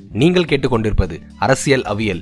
நீங்கள் கேட்டுக்கொண்டிருப்பது அரசியல் அவியல்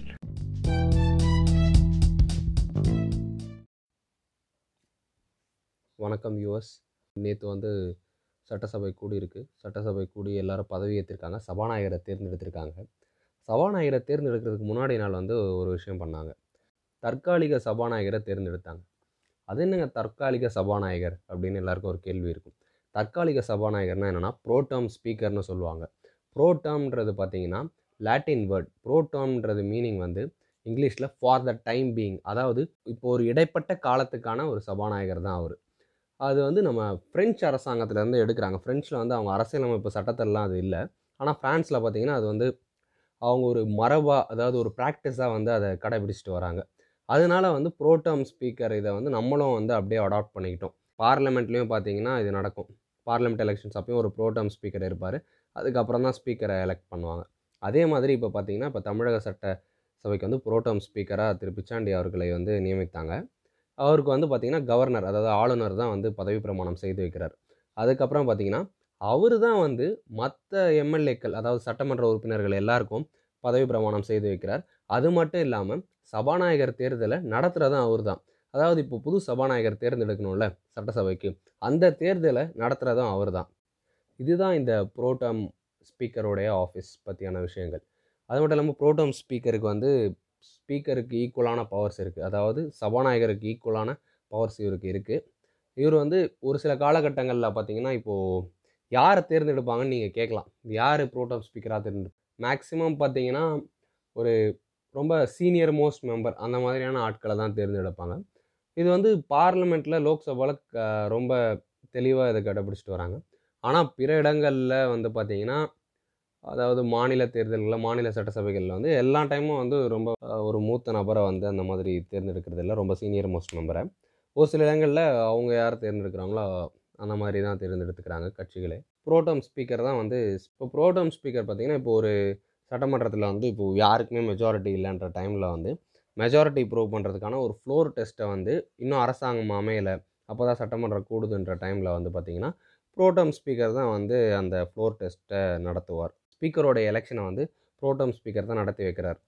வணக்கம் யூஎஸ் நேற்று வந்து சட்டசபை கூடியிருக்கு சட்டசபை கூடி எல்லாரும் பதவி ஏற்றிருக்காங்க சபாநாயகரை தேர்ந்தெடுத்திருக்காங்க சபாநாயகரை தேர்ந்தெடுக்கிறதுக்கு முன்னாடி நாள் வந்து ஒரு விஷயம் பண்ணாங்க தற்காலிக சபாநாயகரை தேர்ந்தெடுத்தாங்க அது என்னங்க தற்காலிக சபாநாயகர் அப்படின்னு எல்லாருக்கும் ஒரு கேள்வி இருக்கும் தற்காலிக சபாநாயகர்னா என்னென்னா ப்ரோடம் ஸ்பீக்கர்னு சொல்லுவாங்க ப்ரோட்டம்ன்றது பார்த்தீங்கன்னா லாட்டின் வேர்ட் ப்ரோட்டம்ன்றது மீனிங் வந்து இங்கிலீஷில் ஃபார் த டைம் பீயிங் அதாவது இப்போ ஒரு இடைப்பட்ட காலத்துக்கான ஒரு சபாநாயகர் தான் அவர் அது வந்து நம்ம ஃப்ரெஞ்ச் அரசாங்கத்திலேருந்து எடுக்கிறாங்க ஃப்ரெஞ்சில் வந்து அவங்க அரசியலமைப்பு சட்டத்திலலாம் அது இல்லை ஆனால் ஃப்ரான்ஸில் பார்த்தீங்கன்னா அது வந்து அவங்க ஒரு மரபாக அதாவது ஒரு ப்ராக்டிஸாக வந்து அதை கடைபிடிச்சிட்டு வராங்க அதனால வந்து ப்ரோட்டம் ஸ்பீக்கர் இதை வந்து நம்மளும் வந்து அப்படியே அடாப்ட் பண்ணிக்கிட்டோம் பார்லிமெண்ட்லேயும் பார்த்தீங்கன்னா இது நடக்கும் பார்லிமெண்ட் எலெக்ஷன்ஸ் அப்பயும் ஒரு ப்ரோட்டம் ஸ்பீக்கர் இருப்பார் அதுக்கப்புறம் தான் ஸ்பீக்கரை எலெக்ட் பண்ணுவாங்க அதே மாதிரி இப்போ பார்த்தீங்கன்னா இப்போ தமிழக சட்ட சபைக்கு வந்து ப்ரோட்டம் ஸ்பீக்கராக திரு பிச்சாண்டி அவர்களை வந்து நியமித்தாங்க அவருக்கு வந்து பார்த்திங்கன்னா கவர்னர் அதாவது ஆளுநர் தான் வந்து பதவி பிரமாணம் செய்து வைக்கிறார் அதுக்கப்புறம் பார்த்தீங்கன்னா அவர் தான் வந்து மற்ற எம்எல்ஏக்கள் அதாவது சட்டமன்ற உறுப்பினர்கள் எல்லாருக்கும் பதவி பிரமாணம் செய்து வைக்கிறார் அது மட்டும் இல்லாமல் சபாநாயகர் தேர்தலை நடத்துகிறதும் அவர் தான் அதாவது இப்போ புது சபாநாயகர் தேர்ந்தெடுக்கணும்ல சட்டசபைக்கு அந்த தேர்தலை நடத்துகிறதும் அவர் தான் இதுதான் இந்த புரோட்டம் ஸ்பீக்கருடைய ஆஃபீஸ் பற்றியான விஷயங்கள் அது மட்டும் இல்லாமல் புரோட்டம் ஸ்பீக்கருக்கு வந்து ஸ்பீக்கருக்கு ஈக்குவலான பவர்ஸ் இருக்குது அதாவது சபாநாயகருக்கு ஈக்குவலான பவர்ஸ் இவருக்கு இருக்குது இவர் வந்து ஒரு சில காலகட்டங்களில் பார்த்தீங்கன்னா இப்போது யாரை தேர்ந்தெடுப்பாங்கன்னு நீங்கள் கேட்கலாம் யார் ப்ரோட்டம் ஸ்பீக்கராக தேர்ந்தெடு மேக்ஸிமம் பார்த்தீங்கன்னா ஒரு ரொம்ப சீனியர் மோஸ்ட் மெம்பர் அந்த மாதிரியான ஆட்களை தான் தேர்ந்தெடுப்பாங்க இது வந்து பார்லிமெண்ட்டில் லோக்சபாவில் ரொம்ப தெளிவாக இதை கடைப்பிடிச்சிட்டு வராங்க ஆனால் பிற இடங்களில் வந்து பார்த்திங்கன்னா அதாவது மாநில தேர்தல்களில் மாநில சட்டசபைகளில் வந்து எல்லா டைமும் வந்து ரொம்ப ஒரு மூத்த நபரை வந்து அந்த மாதிரி தேர்ந்தெடுக்கிறது இல்லை ரொம்ப சீனியர் மோஸ்ட் மெம்பரை ஒரு சில இடங்களில் அவங்க யார் தேர்ந்தெடுக்கிறாங்களோ அந்த மாதிரி தான் தேர்ந்தெடுத்துக்கிறாங்க கட்சிகளே ப்ரோட்டம் ஸ்பீக்கர் தான் வந்து இப்போ ப்ரோட்டம் ஸ்பீக்கர் பார்த்திங்கன்னா இப்போ ஒரு சட்டமன்றத்தில் வந்து இப்போ யாருக்குமே மெஜாரிட்டி இல்லைன்ற டைமில் வந்து மெஜாரிட்டி ப்ரூவ் பண்ணுறதுக்கான ஒரு ஃப்ளோர் டெஸ்ட்டை வந்து இன்னும் அரசாங்கம் அமையலை அப்போ தான் சட்டமன்றம் கூடுதுன்ற டைமில் வந்து பார்த்திங்கன்னா ப்ரோட்டம் ஸ்பீக்கர் தான் வந்து அந்த ஃப்ளோர் டெஸ்ட்டை நடத்துவார் ஸ்பீக்கரோட எலெக்ஷனை வந்து ப்ரோட்டம் ஸ்பீக்கர் தான் நடத்தி வைக்கிறார்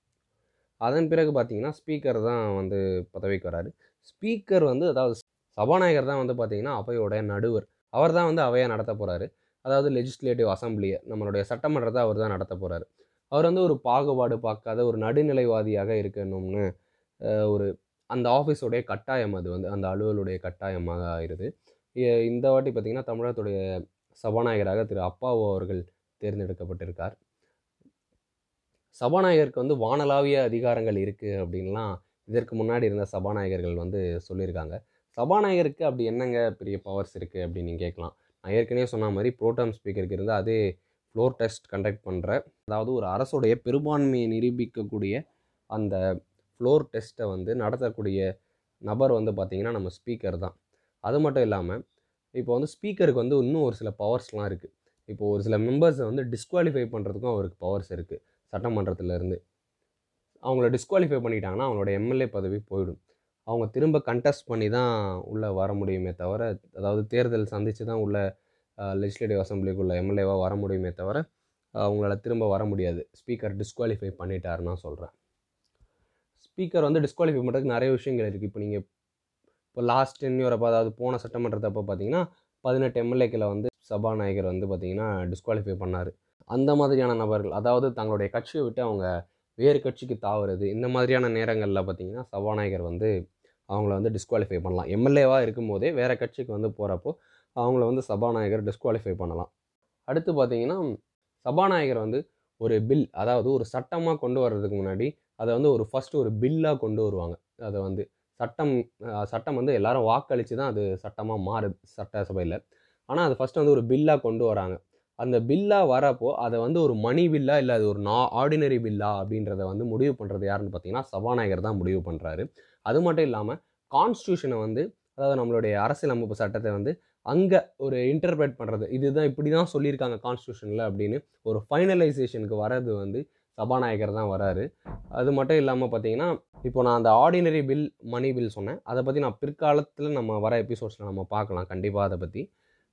அதன் பிறகு பார்த்தீங்கன்னா ஸ்பீக்கர் தான் வந்து பதவிக்கு வராரு ஸ்பீக்கர் வந்து அதாவது சபாநாயகர் தான் வந்து பார்த்தீங்கன்னா அவையோட நடுவர் அவர் தான் வந்து அவையை நடத்த போகிறாரு அதாவது லெஜிஸ்லேட்டிவ் அசம்பிளியை நம்மளுடைய சட்டமன்றத்தை அவர் தான் நடத்த போகிறாரு அவர் வந்து ஒரு பாகுபாடு பார்க்காத ஒரு நடுநிலைவாதியாக இருக்கணும்னு ஒரு அந்த ஆஃபீஸோடைய கட்டாயம் அது வந்து அந்த அலுவலுடைய கட்டாயமாக ஆயிடுது இந்த வாட்டி பார்த்திங்கன்னா தமிழகத்துடைய சபாநாயகராக திரு அப்பாவு அவர்கள் தேர்ந்தெடுக்கப்பட்டிருக்கார் சபாநாயகருக்கு வந்து வானளாவிய அதிகாரங்கள் இருக்குது அப்படின்லாம் இதற்கு முன்னாடி இருந்த சபாநாயகர்கள் வந்து சொல்லியிருக்காங்க சபாநாயகருக்கு அப்படி என்னங்க பெரிய பவர்ஸ் இருக்குது அப்படின்னு நீங்கள் கேட்கலாம் நான் ஏற்கனவே சொன்ன மாதிரி ப்ரோட்டம் ஸ்பீக்கருக்கு இருந்தால் அதே ஃப்ளோர் டெஸ்ட் கண்டக்ட் பண்ணுற அதாவது ஒரு அரசுடைய பெரும்பான்மையை நிரூபிக்கக்கூடிய அந்த ஃப்ளோர் டெஸ்ட்டை வந்து நடத்தக்கூடிய நபர் வந்து பார்த்திங்கன்னா நம்ம ஸ்பீக்கர் தான் அது மட்டும் இல்லாமல் இப்போ வந்து ஸ்பீக்கருக்கு வந்து இன்னும் ஒரு சில பவர்ஸ்லாம் இருக்குது இப்போ ஒரு சில மெம்பர்ஸை வந்து டிஸ்குவாலிஃபை பண்ணுறதுக்கும் அவருக்கு பவர்ஸ் இருக்குது சட்டமன்றத்திலேருந்து அவங்கள டிஸ்குவாலிஃபை பண்ணிட்டாங்கன்னா அவங்களோட எம்எல்ஏ பதவி போயிடும் அவங்க திரும்ப கண்டெஸ்ட் பண்ணி தான் உள்ளே வர முடியுமே தவிர அதாவது தேர்தல் சந்தித்து தான் உள்ள லெஜிஸ்லேட்டிவ் அசம்பிளிக்குள்ள எம்எல்ஏவாக வர முடியுமே தவிர அவங்களால திரும்ப வர முடியாது ஸ்பீக்கர் டிஸ்குவாலிஃபை பண்ணிட்டாருன்னு சொல்கிறேன் ஸ்பீக்கர் வந்து டிஸ்குவாலிஃபை பண்ணுறதுக்கு நிறைய விஷயங்கள் இருக்குது இப்போ நீங்கள் இப்போ லாஸ்ட் டென்யூர் அப்போ அதாவது போன சட்டமன்றத்தை அப்போ பார்த்தீங்கன்னா பதினெட்டு எம்எல்ஏக்களை வந்து சபாநாயகர் வந்து பார்த்திங்கன்னா டிஸ்குவாலிஃபை பண்ணார் அந்த மாதிரியான நபர்கள் அதாவது தங்களுடைய கட்சியை விட்டு அவங்க வேறு கட்சிக்கு தாவுறது இந்த மாதிரியான நேரங்களில் பார்த்திங்கன்னா சபாநாயகர் வந்து அவங்கள வந்து டிஸ்குவாலிஃபை பண்ணலாம் எம்எல்ஏவாக இருக்கும்போதே வேறு கட்சிக்கு வந்து போகிறப்போ அவங்கள வந்து சபாநாயகர் டிஸ்குவாலிஃபை பண்ணலாம் அடுத்து பார்த்திங்கன்னா சபாநாயகர் வந்து ஒரு பில் அதாவது ஒரு சட்டமாக கொண்டு வர்றதுக்கு முன்னாடி அதை வந்து ஒரு ஃபஸ்ட்டு ஒரு பில்லாக கொண்டு வருவாங்க அதை வந்து சட்டம் சட்டம் வந்து எல்லாரும் வாக்களித்து தான் அது சட்டமாக மாறுது சட்டசபையில் ஆனால் அது ஃபஸ்ட்டு வந்து ஒரு பில்லாக கொண்டு வராங்க அந்த பில்லாக வரப்போ அதை வந்து ஒரு மணி பில்லா இல்லை அது ஒரு நா ஆர்டினரி பில்லா அப்படின்றத வந்து முடிவு பண்ணுறது யாருன்னு பார்த்தீங்கன்னா சபாநாயகர் தான் முடிவு பண்ணுறாரு அது மட்டும் இல்லாமல் கான்ஸ்டியூஷனை வந்து அதாவது நம்மளுடைய அரசியலமைப்பு சட்டத்தை வந்து அங்கே ஒரு இன்டர்பிரேட் பண்ணுறது இதுதான் இப்படி தான் சொல்லியிருக்காங்க கான்ஸ்டியூஷனில் அப்படின்னு ஒரு ஃபைனலைசேஷனுக்கு வர்றது வந்து சபாநாயகர் தான் வராரு அது மட்டும் இல்லாமல் பார்த்தீங்கன்னா இப்போ நான் அந்த ஆர்டினரி பில் மணி பில் சொன்னேன் அதை பற்றி நான் பிற்காலத்தில் நம்ம வர எபிசோட்ஸில் நம்ம பார்க்கலாம் கண்டிப்பாக அதை பற்றி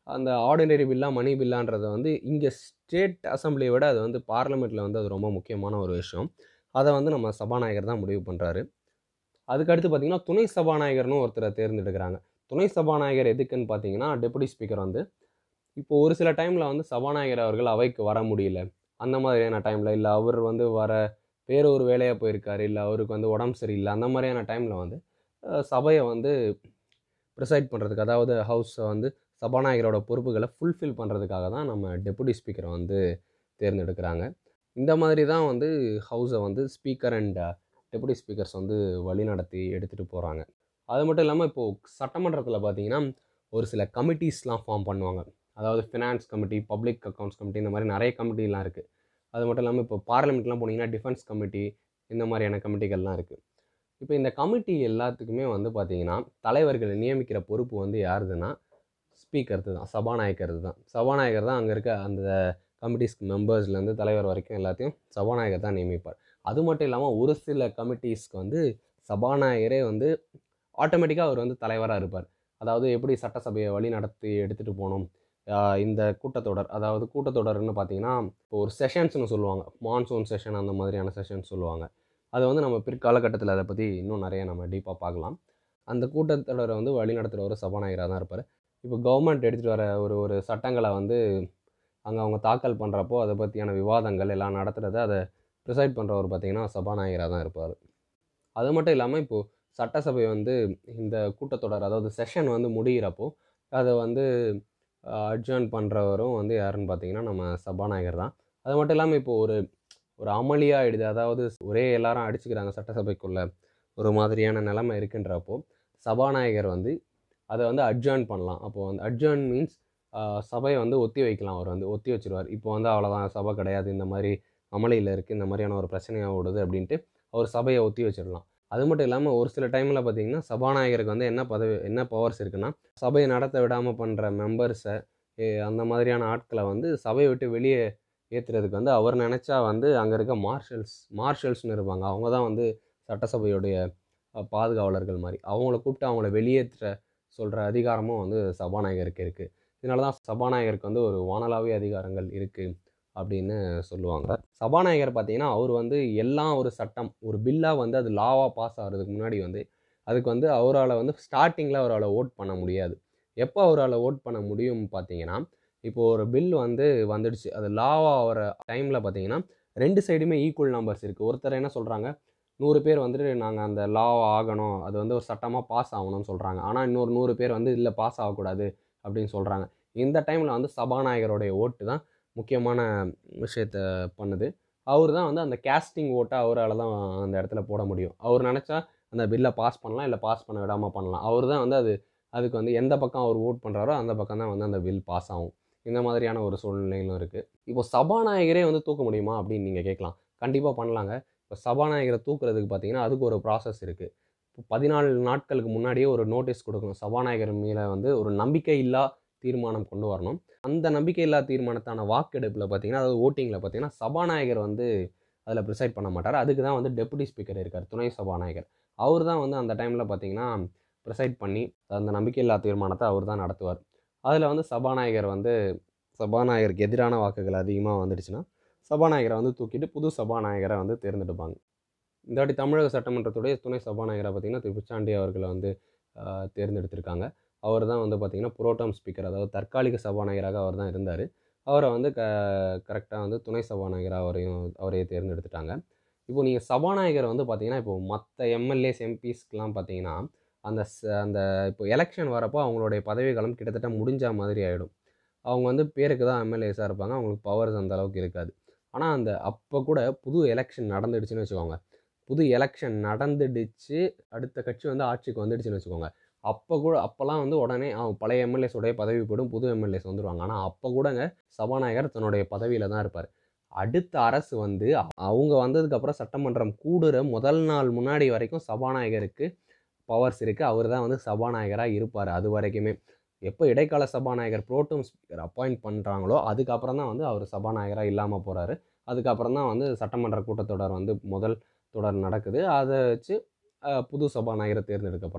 அந்த ஆர்டினரி பில்லா மணி பில்லான்றதை வந்து இங்கே ஸ்டேட் அசம்பிளியை விட அது வந்து பார்லிமெண்ட்டில் வந்து அது ரொம்ப முக்கியமான ஒரு விஷயம் அதை வந்து நம்ம சபாநாயகர் தான் முடிவு பண்ணுறாரு அதுக்கடுத்து பார்த்தீங்கன்னா துணை சபாநாயகர்னு ஒருத்தரை தேர்ந்தெடுக்கிறாங்க துணை சபாநாயகர் எதுக்குன்னு பார்த்தீங்கன்னா டெபுட்டி ஸ்பீக்கர் வந்து இப்போ ஒரு சில டைமில் வந்து சபாநாயகர் அவர்கள் அவைக்கு வர முடியல அந்த மாதிரியான டைமில் இல்லை அவர் வந்து வர வேற ஒரு வேலையாக போயிருக்காரு இல்லை அவருக்கு வந்து உடம்பு சரியில்லை அந்த மாதிரியான டைமில் வந்து அஹ், சபையை வந்து ப்ரிசைட் பண்ணுறதுக்கு அதாவது ஹவுஸை வந்து சபாநாயகரோட பொறுப்புகளை ஃபுல்ஃபில் பண்ணுறதுக்காக தான் நம்ம டெபுட்டி ஸ்பீக்கரை வந்து தேர்ந்தெடுக்கிறாங்க இந்த மாதிரி தான் வந்து ஹவுஸை வந்து ஸ்பீக்கர் அண்ட் டெபுட்டி ஸ்பீக்கர்ஸ் வந்து வழிநடத்தி எடுத்துகிட்டு போகிறாங்க அது மட்டும் இல்லாமல் இப்போது சட்டமன்றத்தில் பார்த்தீங்கன்னா ஒரு சில கமிட்டிஸ்லாம் ஃபார்ம் பண்ணுவாங்க அதாவது finance committee public accounts committee இந்த மாதிரி நிறைய கமிட்டிலாம் இருக்குது அது மட்டும் இல்லாமல் இப்போ பார்லிமெண்ட்லாம் போனீங்கன்னா டிஃபென்ஸ் கமிட்டி இந்த மாதிரியான கமிட்டிகள்லாம் இருக்குது இப்போ இந்த கமிட்டி எல்லாத்துக்குமே வந்து பார்த்தீங்கன்னா தலைவர்களை நியமிக்கிற பொறுப்பு வந்து யாருதுன்னா ஸ்பீக்கர்து தான் சபாநாயகர்து தான் சபாநாயகர் தான் அங்கே இருக்க அந்த கமிட்டிஸ்க்கு மெம்பர்ஸ்லேருந்து தலைவர் வரைக்கும் எல்லாத்தையும் சபாநாயகர் தான் நியமிப்பார் அது மட்டும் இல்லாமல் ஒரு சில கமிட்டிஸ்க்கு வந்து சபாநாயகரே வந்து ஆட்டோமேட்டிக்காக அவர் வந்து தலைவராக இருப்பார் அதாவது எப்படி சட்டசபையை வழி நடத்தி எடுத்துகிட்டு போகணும் ஆஹ் இந்த கூட்டத்தொடர் அதாவது கூட்டத்தொடர்னு பார்த்தீங்கன்னா இப்போ ஒரு செஷன்ஸ்னு சொல்லுவாங்க மான்சூன் செஷன் அந்த மாதிரியான செஷன்ஸ் சொல்லுவாங்க அது வந்து நம்ம பிற்காலகட்டத்தில் அதை பற்றி இன்னும் நிறைய நம்ம டீப்பாக பார்க்கலாம் அந்த கூட்டத்தொடரை வந்து வழி நடத்துகிற ஒரு சபாநாயகராக தான் இருப்பார் இப்போ கவர்மெண்ட் எடுத்துகிட்டு வர ஒரு ஒரு சட்டங்களை வந்து அங்கே அவங்க தாக்கல் பண்ணுறப்போ அதை பற்றியான விவாதங்கள் எல்லாம் நடத்துகிறத அதை ப்ரிசைட் பண்ணுறவர் பார்த்தீங்கன்னா சபாநாயகராக தான் இருப்பார் அது மட்டும் இல்லாமல் இப்போது சட்டசபை வந்து இந்த கூட்டத்தொடர் அதாவது செஷன் வந்து முடிகிறப்போ அதை வந்து அட்ஜர்ன் பண்ணுறவரும் வந்து யாருன்னு பார்த்தீங்கன்னா நம்ம சபாநாயகர் தான் அது மட்டும் இல்லாமல் இப்போ ஒரு ஒரு அமளியாக ஆயிடுது அதாவது ஒரே எல்லாரும் அடிச்சுக்கிறாங்க சட்டசபைக்குள்ள ஒரு மாதிரியான நிலைமை இருக்குன்றப்போ சபாநாயகர் வந்து அதை வந்து அட்ஜர்ன் பண்ணலாம் அப்போது வந்து அட்ஜர்ன் மீன்ஸ் சபையை வந்து ஒத்தி வைக்கலாம் அவர் வந்து ஒத்தி வச்சிருவார் இப்போ வந்து அவ்வளோதான் சபை கிடையாது இந்த மாதிரி அமளியில் இருக்குது இந்த மாதிரியான ஒரு பிரச்சனையாக ஓடுது அப்படின்ட்டு அவர் சபையை ஒத்தி வச்சிடலாம் அது மட்டும் இல்லாமல் ஒரு சில டைமில் பார்த்தீங்கன்னா சபாநாயகருக்கு வந்து என்ன பதவி என்ன பவர்ஸ் இருக்குன்னா சபையை நடத்த விடாமல் பண்ணுற மெம்பர்ஸை அந்த மாதிரியான ஆட்களை வந்து சபையை விட்டு வெளியே ஏற்றுறதுக்கு வந்து அவர் நினச்சா வந்து அங்கே இருக்க மார்ஷல்ஸ் மார்ஷல்ஸ்னு இருப்பாங்க அவங்க தான் வந்து சட்டசபையுடைய அஹ், பாதுகாவலர்கள் மாதிரி அவங்கள கூப்பிட்டு அவங்கள வெளியேற்ற சொல்கிற அதிகாரமும் வந்து சபாநாயகருக்கு இருக்குது இதனால தான் சபாநாயகருக்கு வந்து ஒரு வானளாவிய அதிகாரங்கள் இருக்குது அப்படின்னு சொல்லுவாங்க சபாநாயகர் பார்த்தீங்கன்னா அவர் வந்து எல்லாம் ஒரு சட்டம் ஒரு பில்லாக வந்து அது லாவாக பாஸ் ஆகிறதுக்கு முன்னாடி வந்து அதுக்கு வந்து அவரால் வந்து ஸ்டார்டிங்கில் அவரால் ஓட் பண்ண முடியாது எப்போ அவரால் ஓட் பண்ண முடியும் பார்த்தீங்கன்னா இப்போ ஒரு பில் வந்து வந்துடுச்சு அது லாவாக ஆகிற டைமில் பார்த்தீங்கன்னா ரெண்டு சைடுமே ஈக்குவல் நம்பர்ஸ் இருக்குது ஒருத்தர் என்ன சொல்கிறாங்க நூறு பேர் வந்துட்டு நாங்கள் அந்த லா ஆகணும் அது வந்து ஒரு சட்டமாக பாஸ் ஆகணும்னு சொல்கிறாங்க ஆனால் இன்னொரு நூறு பேர் வந்து இல்லை பாஸ் ஆகக்கூடாது அப்படின்னு சொல்கிறாங்க இந்த டைமில் வந்து சபாநாயகருடைய ஓட்டு தான் முக்கியமான விஷயத்த பண்ணுது அவர் தான் வந்து அந்த கேஸ்டிங் ஓட்டை அவரால் தான் அந்த இடத்துல போட முடியும் அவர் நினச்சா அந்த பில்லை பாஸ் பண்ணலாம் இல்லை பாஸ் பண்ண விடாமல் பண்ணலாம் அவர் தான் வந்து அது அதுக்கு வந்து எந்த பக்கம் அவர் ஓட் பண்ணுறாரோ அந்த பக்கம் தான் வந்து அந்த பில் பாஸ் ஆகும் இந்த மாதிரியான ஒரு சூழ்நிலைகளும் இருக்குது இப்போ சபாநாயகரே வந்து தூக்க முடியுமா அப்படின்னு நீங்கள் கேட்கலாம் கண்டிப்பாக பண்ணலாங்க இப்போ சபாநாயகரை தூக்குறதுக்கு பார்த்தீங்கன்னா அதுக்கு ஒரு ப்ராசஸ் இருக்குது இப்போ பதினாலு நாட்களுக்கு முன்னாடியே ஒரு நோட்டீஸ் கொடுக்கணும் சபாநாயகர் மேலே வந்து ஒரு நம்பிக்கை இல்லா தீர்மானம் கொண்டு வரணும் அந்த நம்பிக்கை இல்லா தீர்மானத்தான வாக்கெடுப்பில் பார்த்தீங்கன்னா அதாவது ஓட்டிங்கில் பார்த்தீங்கன்னா சபாநாயகர் வந்து அதில் ப்ரிசைட் பண்ண மாட்டார் அதுக்கு தான் வந்து டெபுட்டி ஸ்பீக்கர் இருக்கார் துணை சபாநாயகர் அவர் தான் வந்து அந்த டைமில் பார்த்தீங்கன்னா ப்ரிசைட் பண்ணி அந்த நம்பிக்கையில்லா தீர்மானத்தை அவர் தான் நடத்துவார் அதில் வந்து சபாநாயகர் வந்து சபாநாயகருக்கு எதிரான வாக்குகள் அதிகமாக வந்துடுச்சுன்னா சபாநாயகரை வந்து தூக்கிட்டு புது சபாநாயகரை வந்து தேர்ந்தெடுப்பாங்க இந்த வாட்டி தமிழக சட்டமன்றத்துடைய துணை சபாநாயகரை பார்த்திங்கன்னா திரு பிச்சாண்டி அவர்களை வந்து ஆஹ், தேர்ந்தெடுத்திருக்காங்க அவர் தான் வந்து பார்த்திங்கன்னா புரோட்டம் ஸ்பீக்கர் அதாவது தற்காலிக சபாநாயகராக அவர் தான் இருந்தார் அவரை வந்து க கரெக்டாக வந்து துணை சபாநாயகராக அவரையும் அவரையே தேர்ந்தெடுத்துட்டாங்க இப்போ நீங்கள் சபாநாயகர் வந்து பார்த்தீங்கன்னா இப்போ மற்ற எம்எல்ஏஸ் எம்பிஸ்க்கெலாம் பார்த்தீங்கன்னா அந்த ச- அந்த இப்போ எலெக்ஷன் வரப்போ அவங்களுடைய பதவி காலம் கிட்டத்தட்ட முடிஞ்ச மாதிரி ஆகிடும் அவங்க வந்து பேருக்கு தான் எம்எல்ஏஸாக இருப்பாங்க அவங்களுக்கு பவர்ஸ் அந்த அளவுக்கு இருக்காது ஆனால் அந்த அப்போ கூட புது எலெக்ஷன் நடந்துடுச்சுன்னு வச்சுக்கோங்க புது எலெக்ஷன் நடந்துடுச்சு அடுத்த கட்சி வந்து ஆட்சிக்கு வந்துடுச்சுன்னு வச்சுக்கோங்க அப்போ கூட அப்போல்லாம் வந்து உடனே அவன் பழைய எம்எல்ஏஸ் உடைய பதவி போயிடும் புது எம்எல்ஏஸ் வந்துடுவாங்க ஆனால் அப்போ கூடங்க சபாநாயகர் தன்னுடைய பதவியில் தான் இருப்பார் அடுத்த அரசு வந்து அவங்க வந்ததுக்கப்புறம் சட்டமன்றம் கூடுற முதல் நாள் முன்னாடி வரைக்கும் சபாநாயகருக்கு பவர்ஸ் இருக்குது அவர் தான் வந்து சபாநாயகராக இருப்பார் அது வரைக்குமே எப்போ இடைக்கால சபாநாயகர் புரோட்டம் ஸ்பீக்கர் அப்பாயிண்ட் பண்ணுறாங்களோ அதுக்கப்புறம் தான் வந்து அவர் சபாநாயகராக இல்லாமல் போகிறாரு அதுக்கப்புறம் தான் வந்து சட்டமன்ற கூட்டத்தொடர் வந்து முதல் தொடர் நடக்குது அதை வச்சு அஹ், புது சபாநாயகரை தேர்ந்தெடுக்க போகிறாங்க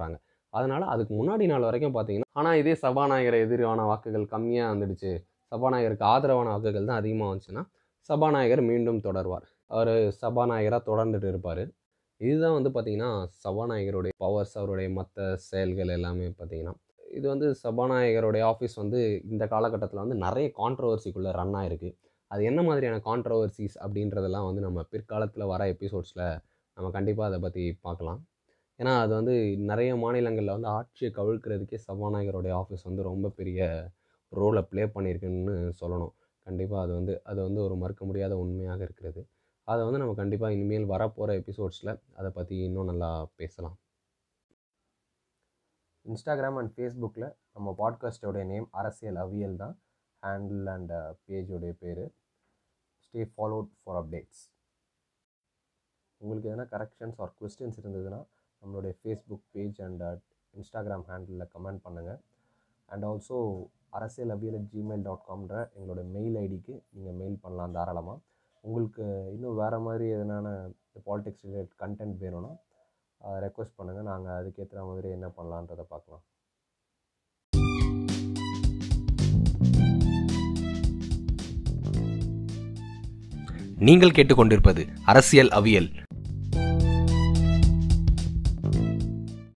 அதனால் அதுக்கு முன்னாடி நாள் வரைக்கும் பார்த்தீங்கன்னா ஆனால் இதே சபாநாயகர் எதிரான வாக்குகள் கம்மியாக வந்துடுச்சு சபாநாயகருக்கு ஆதரவான வாக்குகள் தான் அதிகமாக வந்துச்சுன்னா சபாநாயகர் மீண்டும் தொடர்வார் அவர் சபாநாயகராக தொடர்ந்துட்டு இருப்பார் இதுதான் வந்து பார்த்திங்கன்னா சபாநாயகருடைய பவர்ஸ் அவருடைய மற்ற செயல்கள் எல்லாமே பார்த்திங்கன்னா இது வந்து சபாநாயகருடைய ஆஃபீஸ் வந்து இந்த காலகட்டத்தில் வந்து நிறைய கான்ட்ரவர்சிக்குள்ளே ரன் ஆயிருக்கு அது என்ன மாதிரியான கான்ட்ரவர்சிஸ் அப்படின்றதெல்லாம் வந்து நம்ம பிற்காலத்தில் வர எபிசோட்ஸில் நம்ம கண்டிப்பாக அதை பற்றி பார்க்கலாம் ஏன்னா அது வந்து நிறைய மாநிலங்களில் வந்து ஆட்சியை கவிழ்க்கிறதுக்கே சபாநாயகருடைய ஆஃபீஸ் வந்து ரொம்ப பெரிய ரோலை ப்ளே பண்ணியிருக்குன்னு சொல்லணும் கண்டிப்பாக அது வந்து அது வந்து ஒரு மறுக்க முடியாத உண்மையாக இருக்கிறது அதை வந்து நம்ம கண்டிப்பாக இனிமேல் வரப்போகிற எபிசோட்ஸில் அதை பற்றி இன்னும் நல்லா பேசலாம் இன்ஸ்டாகிராம் அண்ட் ஃபேஸ்புக்கில் நம்ம பாட்காஸ்டோடைய நேம் அரசியல் அவியல் தான் ஹேண்டில் அண்ட் பேஜோடைய பேர் ஸ்டே ஃபாலோட் ஃபார் அப்டேட்ஸ் உங்களுக்கு எதனா கரெக்ஷன்ஸ் ஆர் கொஸ்டின்ஸ் இருந்ததுன்னா நம்மளுடைய ஃபேஸ்புக் பேஜ் அண்ட் இன்ஸ்டாகிராம் ஹேண்டிலில் கமெண்ட் பண்ணுங்கள் and also Arasiyal Aviyal at Gmail dot காம்ன்ற எங்களோட மெயில் ஐடிக்கு நீங்கள் மெயில் பண்ணலாம் தாராளமாக உங்களுக்கு இன்னும் வேறு மாதிரி எதனான பாலிடிக்ஸ் ரிலேட்டட் கண்டென்ட் வேணும்னா ரெக்வஸ்ட் பண்ணுங்கள் நாங்கள் அதுக்கேற்ற மாதிரி என்ன பண்ணலான்றதை பார்க்கலாம் நீங்கள் கேட்டுக்கொண்டிருப்பது அரசியல் அவியல்